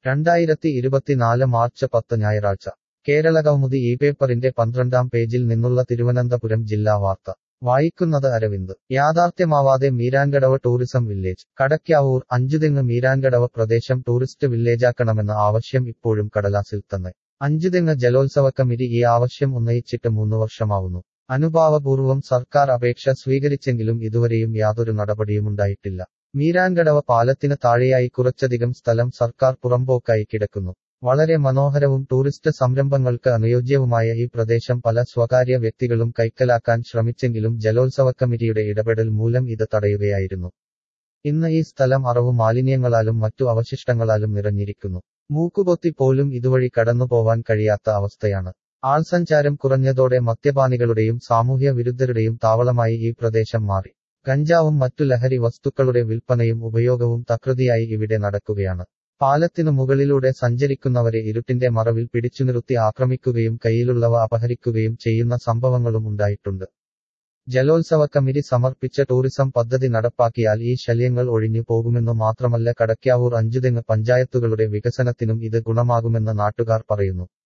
രണ്ടായിരത്തി ഇരുപത്തിനാല് മാർച്ച് പത്ത് ഞായറാഴ്ച കേരളകൗമുദി ഈ പേപ്പറിന്റെ പന്ത്രണ്ടാം പേജിൽ നിന്നുള്ള തിരുവനന്തപുരം ജില്ലാ വാർത്ത വായിക്കുന്നത് അരവിന്ദ് യാഥാർത്ഥ്യമാവാതെ മീരാൻകടവ് ടൂറിസം വില്ലേജ് കടയ്ക്കാവൂർ അഞ്ചുതെങ്ങ് മീരാൻകടവ് പ്രദേശം ടൂറിസ്റ്റ് വില്ലേജാക്കണമെന്ന ആവശ്യം ഇപ്പോഴും കടലാസിൽ തന്നെ അഞ്ചുതെങ്ങ് ജലോത്സവ കമ്മിറ്റി ഈ ആവശ്യം ഉന്നയിച്ചിട്ട് മൂന്ന് വർഷമാവുന്നു അനുഭാവപൂർവ്വം സർക്കാർ അപേക്ഷ സ്വീകരിച്ചെങ്കിലും ഇതുവരെയും യാതൊരു നടപടിയുമുണ്ടായിട്ടില്ല മീരാൻകടവ് പാലത്തിന് താഴെയായി കുറച്ചധികം സ്ഥലം സർക്കാർ പുറമ്പോക്കായി കിടക്കുന്നു വളരെ മനോഹരവും ടൂറിസ്റ്റ് സംരംഭങ്ങൾക്ക് അനുയോജ്യവുമായ ഈ പ്രദേശം പല സ്വകാര്യ വ്യക്തികളും കൈക്കലാക്കാൻ ശ്രമിച്ചെങ്കിലും ജലോത്സവ കമ്മിറ്റിയുടെ ഇടപെടൽ മൂലം ഇത് തടയുകയായിരുന്നു ഇന്ന് ഈ സ്ഥലം അറവു മാലിന്യങ്ങളാലും മറ്റു അവശിഷ്ടങ്ങളാലും നിറഞ്ഞിരിക്കുന്നു മൂക്കുപൊത്തി പോലും ഇതുവഴി കടന്നുപോവാൻ കഴിയാത്ത അവസ്ഥയാണ് ആൾസഞ്ചാരം കുറഞ്ഞതോടെ മദ്യപാനികളുടെയും സാമൂഹ്യ വിരുദ്ധരുടെയും താവളമായി ഈ പ്രദേശം മാറി കഞ്ചാവും മറ്റു ലഹരി വസ്തുക്കളുടെ വിൽപ്പനയും ഉപയോഗവും തകൃതിയായി ഇവിടെ നടക്കുകയാണ് പാലത്തിനു മുകളിലൂടെ സഞ്ചരിക്കുന്നവരെ ഇരുട്ടിന്റെ മറവിൽ പിടിച്ചുനിർത്തി ആക്രമിക്കുകയും കയ്യിലുള്ളവ അപഹരിക്കുകയും ചെയ്യുന്ന സംഭവങ്ങളും ഉണ്ടായിട്ടുണ്ട് ജലോത്സവ കമ്മിറ്റി സമർപ്പിച്ച ടൂറിസം പദ്ധതി നടപ്പാക്കിയാൽ ഈ ശല്യങ്ങൾ ഒഴിഞ്ഞു പോകുമെന്നു മാത്രമല്ല കടയ്ക്കാവൂർ അഞ്ചുതെങ്ങ് പഞ്ചായത്തുകളുടെ വികസനത്തിനും ഇത് ഗുണമാകുമെന്ന് നാട്ടുകാർ പറയുന്നു